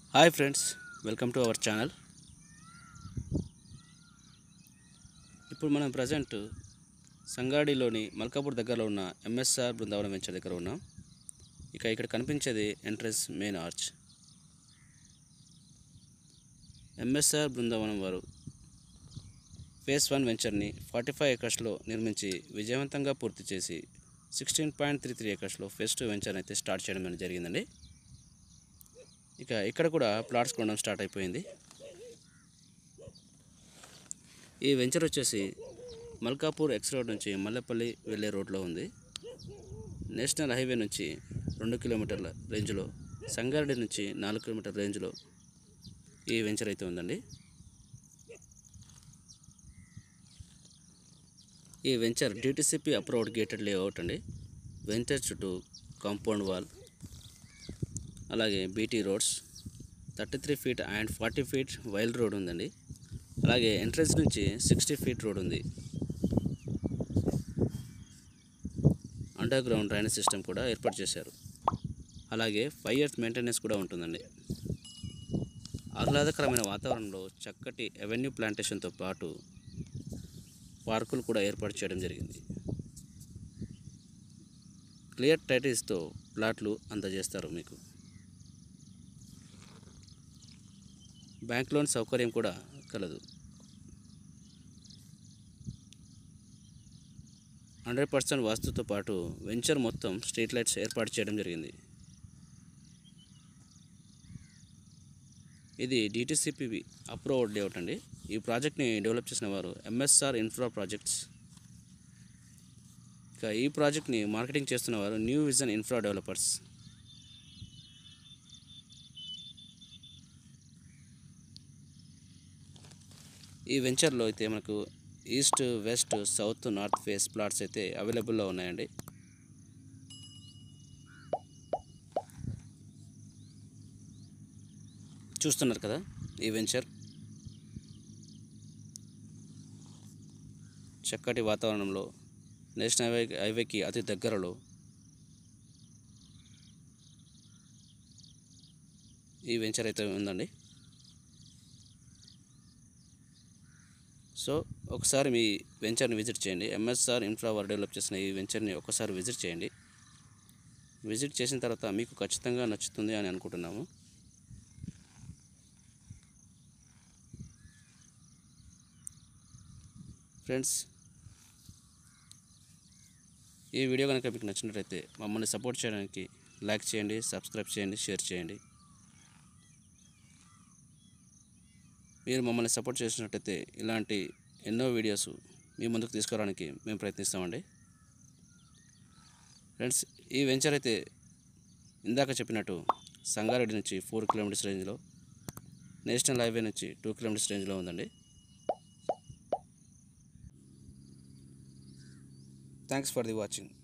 hi friends welcome to our channel ఇప్పుడు మనం present సంగాడిలోని Malkapur దగ్గరలో ఉన్న ఎంఎస్ఆర్ బృందావనం వెంచర్ దగ్గర ఉన్నాం ఇక ఇక్కడ కనిపించేది entrance main arch M S R Brindavanam వారు ఫేస్ వన్ వెంచర్ని ఫార్టీ ఫైవ్ ఎకర్స్లో నిర్మించి విజయవంతంగా పూర్తి చేసి సిక్స్టీన్ పాయింట్ త్రీ త్రీ ఎకర్స్లో ఫేస్ టూ వెంచర్ అయితే స్టార్ట్ చేయడం అనేది జరిగిందండి ఇక ఇక్కడ కూడా ప్లాట్స్ కొనడం స్టార్ట్ అయిపోయింది ఈ వెంచర్ వచ్చేసి మల్కాపూర్ ఎక్స్ రోడ్ నుంచి మల్లెపల్లి వెళ్ళే రోడ్లో ఉంది నేషనల్ హైవే నుంచి రెండు కిలోమీటర్ల రేంజ్లో సంగారెడ్డి నుంచి నాలుగు కిలోమీటర్ల రేంజ్లో ఈ వెంచర్ అయితే ఉందండి ఈ venture D T C P approved gated layout అండి వెంచర్ చుట్టూ కాంపౌండ్ వాల్ అలాగే B T roads thirty three feet and forty feet wide road ఉందండి అలాగే ఎంట్రన్స్ నుంచి సిక్స్టీ ఫీట్ రోడ్ ఉంది అండర్ గ్రౌండ్ డ్రైనేజ్ సిస్టమ్ కూడా ఏర్పాటు చేశారు అలాగే ఫైవ్ ఇయర్స్ మెయింటెనెన్స్ కూడా ఉంటుందండి ఆహ్లాదకరమైన వాతావరణంలో చక్కటి అవెన్యూ ప్లాంటేషన్తో పాటు పార్కులు కూడా ఏర్పాటు చేయడం జరిగింది క్లియర్ టైటిల్స్తో ప్లాట్లు అందజేస్తారు మీకు బ్యాంక్ లోన్ సౌకర్యం కూడా కలదు హండ్రెడ్ పర్సెంట్ వాస్తుతో పాటు వెంచర్ మొత్తం స్ట్రీట్ లైట్స్ ఏర్పాటు చేయడం జరిగింది ఇది డిటిసిపి అప్రూవ్డ్ లేఅవుట్ అండి ఈ ప్రాజెక్ట్ని డెవలప్ చేసిన వారు ఎంఎస్ఆర్ ఇన్ఫ్రా ప్రాజెక్ట్స్ ఇక ఈ ప్రాజెక్ట్ని మార్కెటింగ్ చేస్తున్న వారు న్యూ విజన్ ఇన్ఫ్రా డెవలపర్స్ ఈ వెంచర్లో అయితే మనకు east west south north face plots అయితే అవైలబుల్లో ఉన్నాయండి చూస్తున్నారు కదా ఈ వెంచర్ చక్కటి వాతావరణంలో నేషనల్ హైవే హైవేకి అతి దగ్గరలో ఈ వెంచర్ అయితే ఉందండి సో ఒకసారి మీ వెంచర్ని విజిట్ చేయండి ఎంఎస్ఆర్ ఇన్ఫ్రా వారు డెవలప్ చేసిన ఈ వెంచర్ని ఒకసారి విజిట్ చేయండి విజిట్ చేసిన తర్వాత మీకు ఖచ్చితంగా నచ్చుతుంది అని అనుకుంటున్నాము ఫ్రెండ్స్ ఈ వీడియో కనుక మీకు నచ్చినట్లయితే మమ్మల్ని సపోర్ట్ చేయడానికి లైక్ చేయండి సబ్స్క్రైబ్ చేయండి షేర్ చేయండి మీరు మమ్మల్ని సపోర్ట్ చేసినట్టయితే ఇలాంటి ఎన్నో వీడియోస్ మీ ముందుకు తీసుకురావడానికి మేము ప్రయత్నిస్తామండి ఫ్రెండ్స్ ఈ వెంచర్ అయితే ఇందాక చెప్పినట్టు సంగారెడ్డి నుంచి ఫోర్ కిలోమీటర్స్ రేంజ్లో నేషనల్ హైవే నుంచి టూ కిలోమీటర్స్ రేంజ్లో ఉందండి థ్యాంక్స్ ఫర్ ది వాచింగ్